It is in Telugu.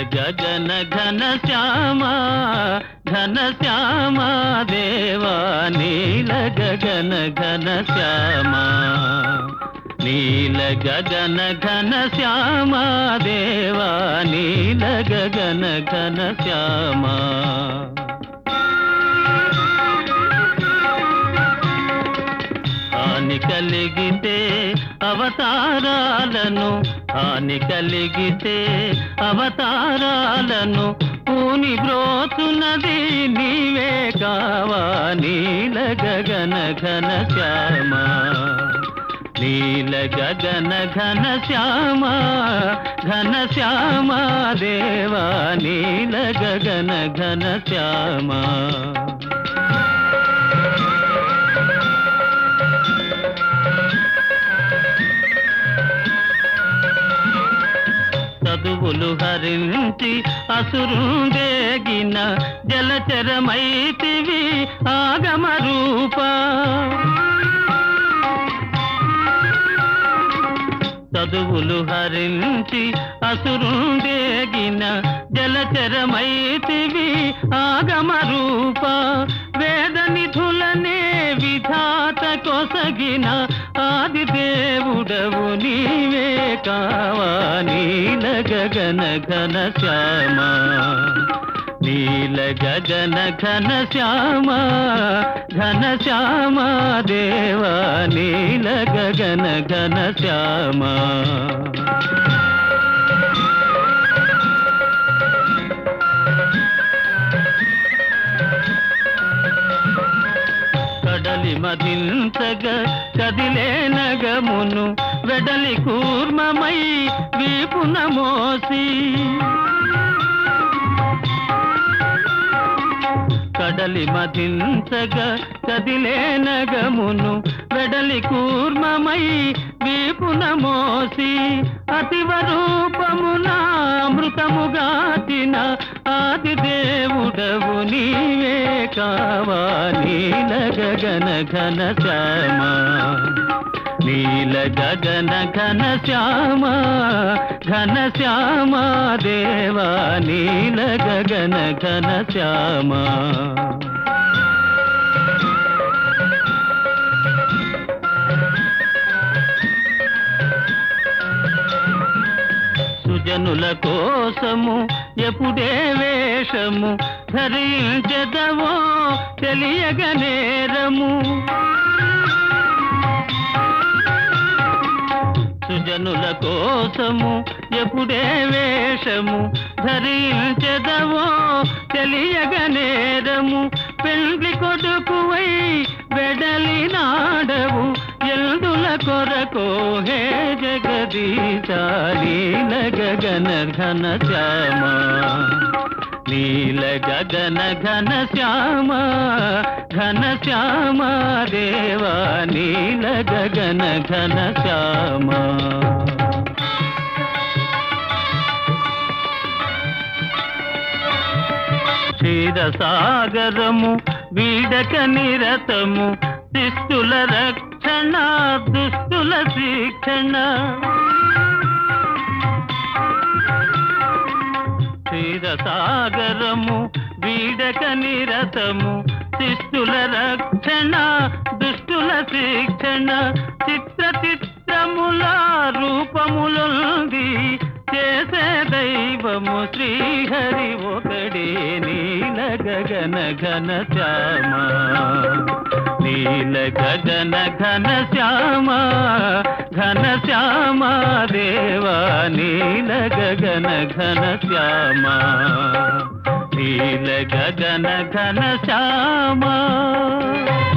గగన ఘన శ్యామ ఘన శ్యామ దేవా నీల గగన ఘన శ్యామ నీల గగన ఘన శ్యామ దేవా నీల గగన ఘన శ్యామ హాని కలిగితే అవతారాలను హాని కలిగితే అవతారాలను పూని బ్రోతున్నది నీవే కావా నీల గగన ఘన శ్యామ నీల గగన ఘన శ్యామ ఘన శ్యామ దేవా నీల గగన ఘన శ్యామ చదువులు హరించి అసురుందేగిన జలచరమైతివి ఆగమ రూప చదువులు హరించి అసురుందేగిన జలచరమైతివి ఆగమ రూప వేద నిధులనే విధాత కొసగిన ఆది దేవుడవు నీవే కావా నీల గగన ఘన శ్యామ నీల గగన ఘన శ్యామ ఘన శ్యామ దేవా నీల గగన ఘన శ్యామ కడలి మదించగ కదిలే నగమును వెడలి కూర్మమై వీపున మోసి కడలి మదించగ కదిలే నగమును వెడలి కూర్మమై వీపున మోసి అతివ రూపమున అమృతముగాచిన ఆది దేవుడవు నీవే కావా నీల గగన ఘన శ్యామ నీల గగన ఘన శ్యామ ఘన శ్యామ దేవా నీల గగన ఘన శ్యామ సుజనుల కోసము ఎప్పుడే వేషము ధరించదవో తెలియగ నేరము సుజనుల కోసము ఎప్పుడే వేషము ధరించదవో తెలియగ నేరము పెండ్లి కొడుకువై వెడలి నాడవు ఎల్దుల కొరకు హే జగదీశాలి గగన ఘన శ్యామ నీల గగన ఘన శ్యామ ఘన శ్యామ దేవా నీల గగన ఘన శ్యామ క్షీరసాగరము వీడక నిరతము శిష్టుల రక్షణ దుష్టుల శిక్షణ క్షీరసాగరము వీడక నిరతము శిష్టుల రక్షణ దుష్టుల శిక్షణ చిత్ర చిత్రముల రూపములుంది చేసే దైవము శ్రీహరి ఒకడే నీల గగన ఘన శ్యామ నీల గగన ఘన శ్యామ ఘన శ్యామ దేవా నీల గగన ఘన శ్యామ నీల గగన ఘన శ్యామ